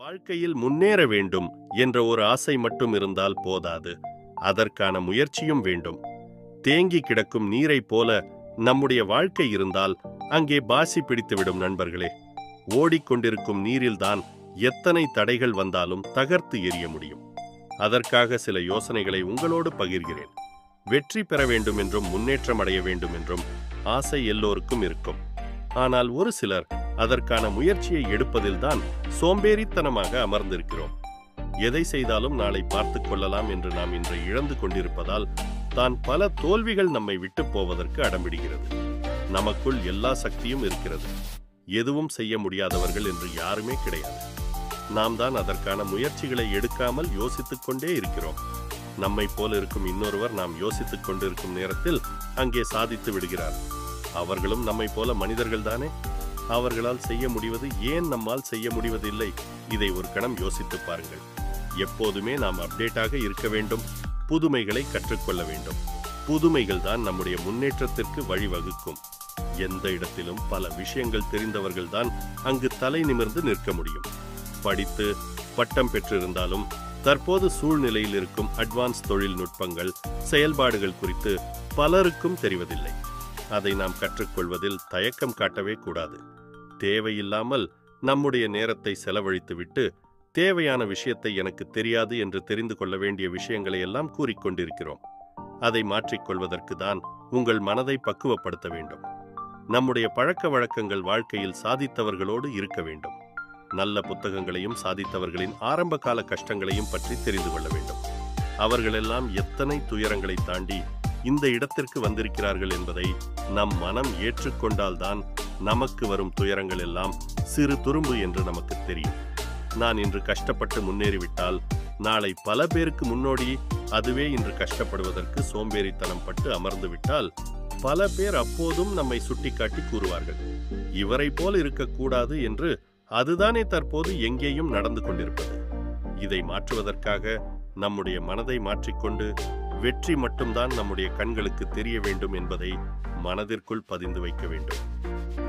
வாழ்க்கையில் முன்னேற வேண்டும் என்ற ஒரு ஆசை மட்டும் இருந்தால் போதாது அதற்கான முயற்சியும் வேண்டும் தேங்கி கிடக்கும் நீரைப் போல நம்முடைய வாழ்க்கை இருந்தால் அங்கே பாசி பிடித்துவிடும் நண்பர்களே ஓடிக்கொண்டிருக்கும் நீரில்தான் எத்தனை தடைகள் வந்தாலும் தகர்த்து எறிய முடியும் அதற்காக சில யோசனைகளை உங்களோடு பகிர்கிறேன் வெற்றி பெற வேண்டும் என்றும் முன்னேற்றம் அடைய வேண்டும் என்றும் ஆசை எல்லோருக்கும் இருக்கும் ஆனால் ஒரு சிலர் அதற்கான முயற்சியை எடுப்பதில்தான் சோம்பேறித்தனமாக அமர்ந்திருக்கிறோம் எதை செய்தாலும் நாளை பார்த்துக் கொள்ளலாம் என்று நாம் இன்று இழந்து கொண்டிருப்பதால் தான் பல தோல்விகள் நம்மை விட்டு போவதற்கு அடம்பிடுகிறது நமக்குள் எல்லா சக்தியும் இருக்கிறது எதுவும் செய்ய முடியாதவர்கள் என்று யாருமே கிடையாது நாம் தான் அதற்கான முயற்சிகளை எடுக்காமல் யோசித்துக் கொண்டே இருக்கிறோம் நம்மை போல இருக்கும் இன்னொருவர் நாம் யோசித்துக் கொண்டிருக்கும் நேரத்தில் அங்கே சாதித்து விடுகிறார் அவர்களும் நம்மை போல மனிதர்கள் தானே அவர்களால் செய்ய முடிவது ஏன் நம்மால் செய்ய முடிவதில்லை இதை ஒரு கணம் யோசித்து பாருங்கள் எப்போதுமே நாம் அப்டேட்டாக இருக்க வேண்டும் புதுமைகளை கற்றுக்கொள்ள வேண்டும் புதுமைகள் தான் நம்முடைய முன்னேற்றத்திற்கு வழிவகுக்கும் எந்த இடத்திலும் பல விஷயங்கள் தெரிந்தவர்கள் தான் அங்கு தலை நிமிர்ந்து நிற்க முடியும் படித்து பட்டம் பெற்றிருந்தாலும் தற்போது சூழ்நிலையில் இருக்கும் அட்வான்ஸ் தொழில்நுட்பங்கள் செயல்பாடுகள் குறித்து பலருக்கும் தெரிவதில்லை அதை நாம் கற்றுக்கொள்வதில் தயக்கம் காட்டவே கூடாது தேவையில்லாமல் நம்முடைய நேரத்தை செலவழித்துவிட்டு தேவையான விஷயத்தை எனக்கு தெரியாது என்று தெரிந்து கொள்ள வேண்டிய விஷயங்களை எல்லாம் கூறிக்கொண்டிருக்கிறோம் அதை மாற்றிக்கொள்வதற்கு தான் உங்கள் மனதை பக்குவப்படுத்த வேண்டும் நம்முடைய பழக்க வழக்கங்கள் வாழ்க்கையில் சாதித்தவர்களோடு இருக்க வேண்டும் நல்ல புத்தகங்களையும் சாதித்தவர்களின் ஆரம்ப கால கஷ்டங்களையும் பற்றி தெரிந்து கொள்ள வேண்டும் அவர்களெல்லாம் எத்தனை துயரங்களை தாண்டி இந்த இடத்திற்கு வந்திருக்கிறார்கள் என்பதை நம் மனம் ஏற்றுக்கொண்டால்தான் நமக்கு வரும் துயரங்கள் எல்லாம் சிறு துரும்பு என்று நமக்கு தெரியும் நான் இன்று கஷ்டப்பட்டு முன்னேறிவிட்டால் நாளை பல பேருக்கு முன்னோடி அதுவே இன்று கஷ்டப்படுவதற்கு சோம்பேறித்தனம் பட்டு அமர்ந்து விட்டால் பல பேர் அப்போதும் நம்மை சுட்டிக்காட்டி கூறுவார்கள் இவரை போல் இருக்கக்கூடாது என்று அதுதானே தற்போது எங்கேயும் நடந்து கொண்டிருப்பது இதை மாற்றுவதற்காக நம்முடைய மனதை மாற்றிக்கொண்டு வெற்றி மட்டும்தான் நம்முடைய கண்களுக்கு தெரிய வேண்டும் என்பதை மனதிற்குள் பதிந்து வைக்க வேண்டும்